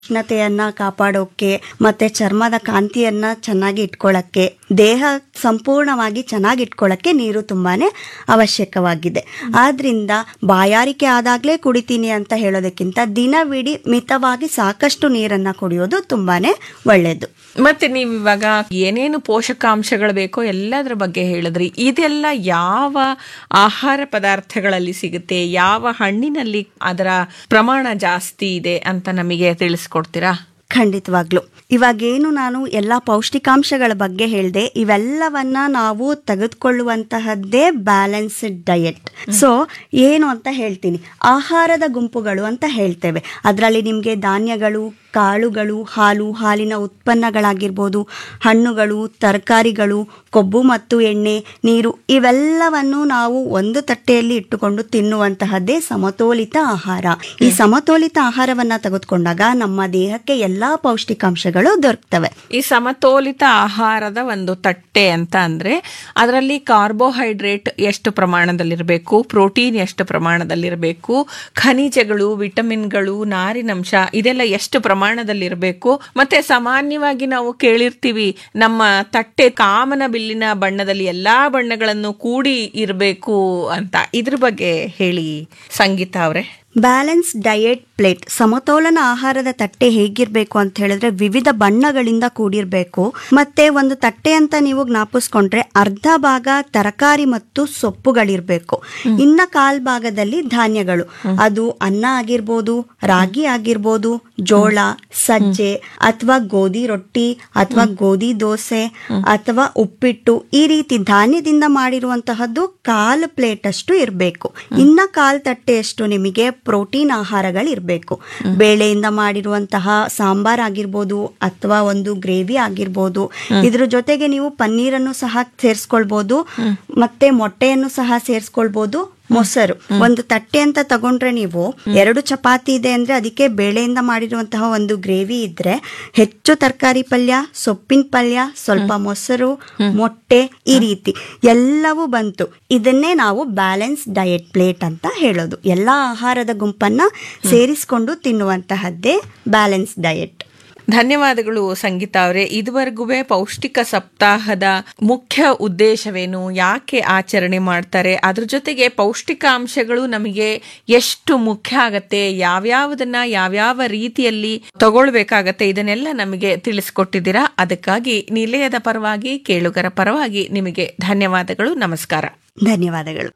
ಉಷ್ಣತೆಯನ್ನ ಕಾಪಾಡೋಕೆ ಮತ್ತೆ ಚರ್ಮದ ಕಾಂತಿಯನ್ನ ಚೆನ್ನಾಗಿ ಇಟ್ಕೊಳ್ಳೋಕ್ಕೆ ದೇಹ ಸಂಪೂರ್ಣವಾಗಿ ಚೆನ್ನಾಗಿ ಇಟ್ಕೊಳ್ಳೋಕ್ಕೆ ನೀರು ತುಂಬಾನೇ ಅವಶ್ಯಕವಾಗಿದೆ ಆದ್ರಿಂದ ಬಾಯಾರಿಕೆ ಆದಾಗಲೇ ಕುಡಿತೀನಿ ಅಂತ ಹೇಳೋದಕ್ಕಿಂತ ದಿನವಿಡೀ ಮಿತವಾಗಿ ಸಾಕಷ್ಟು ನೀರನ್ನ ಕುಡಿಯೋದು ತುಂಬಾನೇ ಒಳ್ಳೆಯದು ಮತ್ತೆ ನೀವು ಇವಾಗ ಏನೇನು ಪೋಷಕಾಂಶಗಳು ಬೇಕೋ ಎಲ್ಲದರ ಬಗ್ಗೆ ಹೇಳಿದ್ರಿ ಇದೆಲ್ಲ ಯಾವ ಆಹಾರ ಪದಾರ್ಥಗಳಲ್ಲಿ ಸಿಗುತ್ತೆ ಯಾವ ಹಣ್ಣಿನಲ್ಲಿ ಅದರ ಪ್ರಮಾಣ ಜಾಸ್ತಿ ಇದೆ ಅಂತ ನಮಗೆ ತಿಳಿಸ್ಕೊಡ್ತೀರಾ ಖಂಡಿತವಾಗ್ಲು ಇವಾಗೇನು ನಾನು ಎಲ್ಲ ಪೌಷ್ಟಿಕಾಂಶಗಳ ಬಗ್ಗೆ ಹೇಳಿದೆ ಇವೆಲ್ಲವನ್ನ ನಾವು ತೆಗೆದುಕೊಳ್ಳುವಂತಹದ್ದೇ ಬ್ಯಾಲೆನ್ಸ್ಡ್ ಡಯಟ್ ಸೊ ಏನು ಅಂತ ಹೇಳ್ತೀನಿ ಆಹಾರದ ಗುಂಪುಗಳು ಅಂತ ಹೇಳ್ತೇವೆ ಅದರಲ್ಲಿ ನಿಮಗೆ ಧಾನ್ಯಗಳು ಕಾಳುಗಳು ಹಾಲು ಹಾಲಿನ ಉತ್ಪನ್ನಗಳಾಗಿರ್ಬೋದು ಹಣ್ಣುಗಳು ತರಕಾರಿಗಳು ಕೊಬ್ಬು ಮತ್ತು ಎಣ್ಣೆ ನೀರು ಇವೆಲ್ಲವನ್ನು ನಾವು ಒಂದು ತಟ್ಟೆಯಲ್ಲಿ ಇಟ್ಟುಕೊಂಡು ತಿನ್ನುವಂತಹದ್ದೇ ಸಮತೋಲಿತ ಆಹಾರ ಈ ಸಮತೋಲಿತ ಆಹಾರವನ್ನ ತೆಗೆದುಕೊಂಡಾಗ ನಮ್ಮ ದೇಹಕ್ಕೆ ಎಲ್ಲಾ ಪೌಷ್ಟಿಕಾಂಶಗಳು ದೊರಕ್ತವೆ ಈ ಸಮತೋಲಿತ ಆಹಾರದ ಒಂದು ತಟ್ಟೆ ಅಂತ ಅಂದ್ರೆ ಅದರಲ್ಲಿ ಕಾರ್ಬೋಹೈಡ್ರೇಟ್ ಎಷ್ಟು ಪ್ರಮಾಣದಲ್ಲಿರಬೇಕು ಪ್ರೋಟೀನ್ ಎಷ್ಟು ಪ್ರಮಾಣದಲ್ಲಿರಬೇಕು ಖನಿಜಗಳು ವಿಟಮಿನ್ಗಳು ನಾರಿನಂಶ ಇದೆಲ್ಲ ಎಷ್ಟು ಪ್ರಮಾಣದಲ್ಲಿರಬೇಕು ಮತ್ತೆ ಸಾಮಾನ್ಯವಾಗಿ ನಾವು ಕೇಳಿರ್ತೀವಿ ನಮ್ಮ ತಟ್ಟೆ ಕಾಮನ ಬಿಲ್ಲಿನ ಬಣ್ಣದಲ್ಲಿ ಎಲ್ಲಾ ಬಣ್ಣಗಳನ್ನು ಕೂಡಿ ಇರಬೇಕು ಅಂತ ಇದ್ರ ಬಗ್ಗೆ ಹೇಳಿ ಸಂಗೀತ ಅವರೇ ಬ್ಯಾಲೆನ್ಸ್ ಡಯಟ್ ಪ್ಲೇಟ್ ಸಮತೋಲನ ಆಹಾರದ ತಟ್ಟೆ ಹೇಗಿರ್ಬೇಕು ಅಂತ ಹೇಳಿದ್ರೆ ವಿವಿಧ ಬಣ್ಣಗಳಿಂದ ಕೂಡಿರ್ಬೇಕು ಮತ್ತೆ ಒಂದು ತಟ್ಟೆ ಅಂತ ನೀವು ಜ್ಞಾಪಿಸ್ಕೊಂಡ್ರೆ ಅರ್ಧ ಭಾಗ ತರಕಾರಿ ಮತ್ತು ಸೊಪ್ಪುಗಳಿರ್ಬೇಕು ಇನ್ನ ಕಾಲ್ ಭಾಗದಲ್ಲಿ ಧಾನ್ಯಗಳು ಅದು ಅನ್ನ ಆಗಿರ್ಬೋದು ರಾಗಿ ಆಗಿರ್ಬೋದು ಜೋಳ ಸಜ್ಜೆ ಅಥವಾ ಗೋಧಿ ರೊಟ್ಟಿ ಅಥವಾ ಗೋಧಿ ದೋಸೆ ಅಥವಾ ಉಪ್ಪಿಟ್ಟು ಈ ರೀತಿ ಧಾನ್ಯದಿಂದ ಮಾಡಿರುವಂತಹದ್ದು ಕಾಲು ಪ್ಲೇಟ್ ಅಷ್ಟು ಇರಬೇಕು ಇನ್ನ ಕಾಲ್ ತಟ್ಟೆಯಷ್ಟು ನಿಮಗೆ ಪ್ರೋಟೀನ್ ಆಹಾರಗಳಿರ್ಬೇಕು ಬೇಳೆಯಿಂದ ಮಾಡಿರುವಂತಹ ಸಾಂಬಾರ್ ಆಗಿರ್ಬೋದು ಅಥವಾ ಒಂದು ಗ್ರೇವಿ ಆಗಿರ್ಬೋದು ಇದ್ರ ಜೊತೆಗೆ ನೀವು ಪನ್ನೀರನ್ನು ಸಹ ಸೇರಿಸ್ಕೊಳ್ಬಹುದು ಮತ್ತೆ ಮೊಟ್ಟೆಯನ್ನು ಸಹ ಸೇರಿಸ್ಕೊಳ್ಬಹುದು ಮೊಸರು ಒಂದು ತಟ್ಟೆ ಅಂತ ತಗೊಂಡ್ರೆ ನೀವು ಎರಡು ಚಪಾತಿ ಇದೆ ಅಂದ್ರೆ ಅದಕ್ಕೆ ಬೇಳೆಯಿಂದ ಮಾಡಿರುವಂತಹ ಒಂದು ಗ್ರೇವಿ ಇದ್ರೆ ಹೆಚ್ಚು ತರಕಾರಿ ಪಲ್ಯ ಸೊಪ್ಪಿನ ಪಲ್ಯ ಸ್ವಲ್ಪ ಮೊಸರು ಮೊಟ್ಟೆ ಈ ರೀತಿ ಎಲ್ಲವೂ ಬಂತು ಇದನ್ನೇ ನಾವು ಬ್ಯಾಲೆನ್ಸ್ ಡಯಟ್ ಪ್ಲೇಟ್ ಅಂತ ಹೇಳೋದು ಎಲ್ಲಾ ಆಹಾರದ ಗುಂಪನ್ನ ಸೇರಿಸ್ಕೊಂಡು ತಿನ್ನುವಂತಹದ್ದೇ ಬ್ಯಾಲೆನ್ಸ್ ಡಯಟ್ ಧನ್ಯವಾದಗಳು ಸಂಗೀತ ಅವರೇ ಇದುವರೆಗೂ ಪೌಷ್ಟಿಕ ಸಪ್ತಾಹದ ಮುಖ್ಯ ಉದ್ದೇಶವೇನು ಯಾಕೆ ಆಚರಣೆ ಮಾಡ್ತಾರೆ ಅದ್ರ ಜೊತೆಗೆ ಪೌಷ್ಟಿಕಾಂಶಗಳು ನಮಗೆ ಎಷ್ಟು ಮುಖ್ಯ ಆಗತ್ತೆ ಯಾವ್ಯಾವುದನ್ನ ಯಾವ್ಯಾವ ರೀತಿಯಲ್ಲಿ ತಗೊಳ್ಬೇಕಾಗತ್ತೆ ಇದನ್ನೆಲ್ಲ ನಮಗೆ ತಿಳಿಸ್ಕೊಟ್ಟಿದ್ದೀರಾ ಅದಕ್ಕಾಗಿ ನಿಲಯದ ಪರವಾಗಿ ಕೇಳುಗರ ಪರವಾಗಿ ನಿಮಗೆ ಧನ್ಯವಾದಗಳು ನಮಸ್ಕಾರ ಧನ್ಯವಾದಗಳು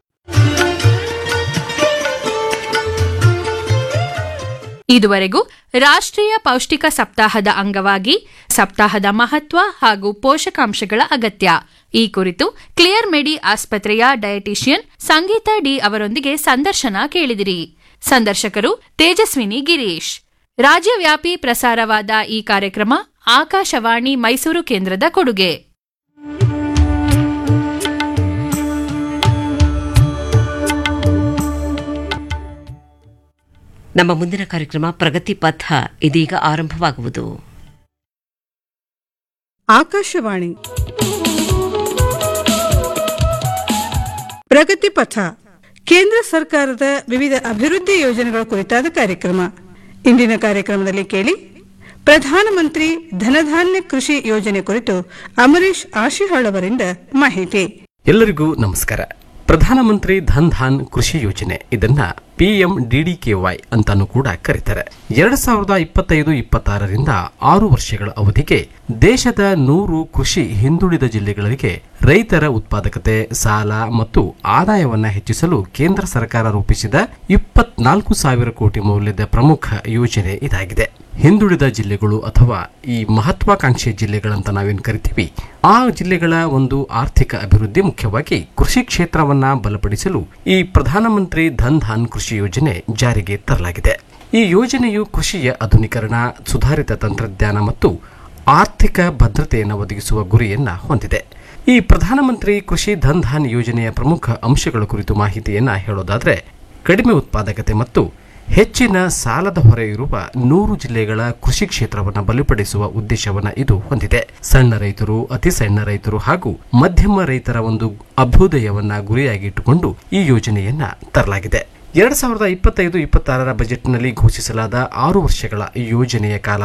ಇದುವರೆಗೂ ರಾಷ್ಟ್ರೀಯ ಪೌಷ್ಟಿಕ ಸಪ್ತಾಹದ ಅಂಗವಾಗಿ ಸಪ್ತಾಹದ ಮಹತ್ವ ಹಾಗೂ ಪೋಷಕಾಂಶಗಳ ಅಗತ್ಯ ಈ ಕುರಿತು ಕ್ಲಿಯರ್ ಮೆಡಿ ಆಸ್ಪತ್ರೆಯ ಡಯಟಿಷಿಯನ್ ಸಂಗೀತ ಡಿ ಅವರೊಂದಿಗೆ ಸಂದರ್ಶನ ಕೇಳಿದಿರಿ ಸಂದರ್ಶಕರು ತೇಜಸ್ವಿನಿ ಗಿರೀಶ್ ರಾಜ್ಯವ್ಯಾಪಿ ಪ್ರಸಾರವಾದ ಈ ಕಾರ್ಯಕ್ರಮ ಆಕಾಶವಾಣಿ ಮೈಸೂರು ಕೇಂದ್ರದ ಕೊಡುಗೆ ನಮ್ಮ ಮುಂದಿನ ಕಾರ್ಯಕ್ರಮ ಪ್ರಗತಿ ಪಥ ಇದೀಗ ಆರಂಭವಾಗುವುದು ಆಕಾಶವಾಣಿ ಪ್ರಗತಿ ಪಥ ಕೇಂದ್ರ ಸರ್ಕಾರದ ವಿವಿಧ ಅಭಿವೃದ್ಧಿ ಯೋಜನೆಗಳ ಕುರಿತಾದ ಕಾರ್ಯಕ್ರಮ ಇಂದಿನ ಕಾರ್ಯಕ್ರಮದಲ್ಲಿ ಕೇಳಿ ಪ್ರಧಾನಮಂತ್ರಿ ಧನಧಾನ್ಯ ಕೃಷಿ ಯೋಜನೆ ಕುರಿತು ಅಮರೀಶ್ ಆಶಿಹಾಳ್ ಅವರಿಂದ ಮಾಹಿತಿ ಎಲ್ಲರಿಗೂ ನಮಸ್ಕಾರ ಪ್ರಧಾನಮಂತ್ರಿ ಧನ್ ಧಾನ್ ಕೃಷಿ ಯೋಜನೆ ಇದನ್ನ ಪಿಎಂ ಡಿಡಿಕೆವೈ ಅಂತಾನೂ ಕೂಡ ಕರೀತಾರೆ ಎರಡ್ ಸಾವಿರದ ಇಪ್ಪತ್ತೈದು ಇಪ್ಪತ್ತಾರರಿಂದ ಆರು ವರ್ಷಗಳ ಅವಧಿಗೆ ದೇಶದ ನೂರು ಕೃಷಿ ಹಿಂದುಳಿದ ಜಿಲ್ಲೆಗಳಿಗೆ ರೈತರ ಉತ್ಪಾದಕತೆ ಸಾಲ ಮತ್ತು ಆದಾಯವನ್ನ ಹೆಚ್ಚಿಸಲು ಕೇಂದ್ರ ಸರ್ಕಾರ ರೂಪಿಸಿದ ಇಪ್ಪತ್ನಾಲ್ಕು ಸಾವಿರ ಕೋಟಿ ಮೌಲ್ಯದ ಪ್ರಮುಖ ಯೋಜನೆ ಇದಾಗಿದೆ ಹಿಂದುಳಿದ ಜಿಲ್ಲೆಗಳು ಅಥವಾ ಈ ಮಹತ್ವಾಕಾಂಕ್ಷಿ ಜಿಲ್ಲೆಗಳಂತ ನಾವೇನು ಕರಿತೀವಿ ಆ ಜಿಲ್ಲೆಗಳ ಒಂದು ಆರ್ಥಿಕ ಅಭಿವೃದ್ಧಿ ಮುಖ್ಯವಾಗಿ ಕೃಷಿ ಕ್ಷೇತ್ರವನ್ನ ಬಲಪಡಿಸಲು ಈ ಪ್ರಧಾನಮಂತ್ರಿ ಧನ್ ಧಾನ್ ಕೃಷಿ ಯೋಜನೆ ಜಾರಿಗೆ ತರಲಾಗಿದೆ ಈ ಯೋಜನೆಯು ಕೃಷಿಯ ಆಧುನೀಕರಣ ಸುಧಾರಿತ ತಂತ್ರಜ್ಞಾನ ಮತ್ತು ಆರ್ಥಿಕ ಭದ್ರತೆಯನ್ನು ಒದಗಿಸುವ ಗುರಿಯನ್ನ ಹೊಂದಿದೆ ಈ ಪ್ರಧಾನಮಂತ್ರಿ ಕೃಷಿ ಧನ್ ಧಾನ್ ಯೋಜನೆಯ ಪ್ರಮುಖ ಅಂಶಗಳ ಕುರಿತು ಮಾಹಿತಿಯನ್ನ ಹೇಳೋದಾದ್ರೆ ಕಡಿಮೆ ಉತ್ಪಾದಕತೆ ಮತ್ತು ಹೆಚ್ಚಿನ ಸಾಲದ ಹೊರೆ ಇರುವ ನೂರು ಜಿಲ್ಲೆಗಳ ಕೃಷಿ ಕ್ಷೇತ್ರವನ್ನು ಬಲಪಡಿಸುವ ಉದ್ದೇಶವನ್ನ ಇದು ಹೊಂದಿದೆ ಸಣ್ಣ ರೈತರು ಅತಿ ಸಣ್ಣ ರೈತರು ಹಾಗೂ ಮಧ್ಯಮ ರೈತರ ಒಂದು ಅಭ್ಯುದಯವನ್ನ ಗುರಿಯಾಗಿ ಇಟ್ಟುಕೊಂಡು ಈ ಯೋಜನೆಯನ್ನ ತರಲಾಗಿದೆ ಎರಡು ಸಾವಿರದ ಇಪ್ಪತ್ತೈದು ಇಪ್ಪತ್ತಾರರ ಬಜೆಟ್ನಲ್ಲಿ ಘೋಷಿಸಲಾದ ಆರು ವರ್ಷಗಳ ಯೋಜನೆಯ ಕಾಲ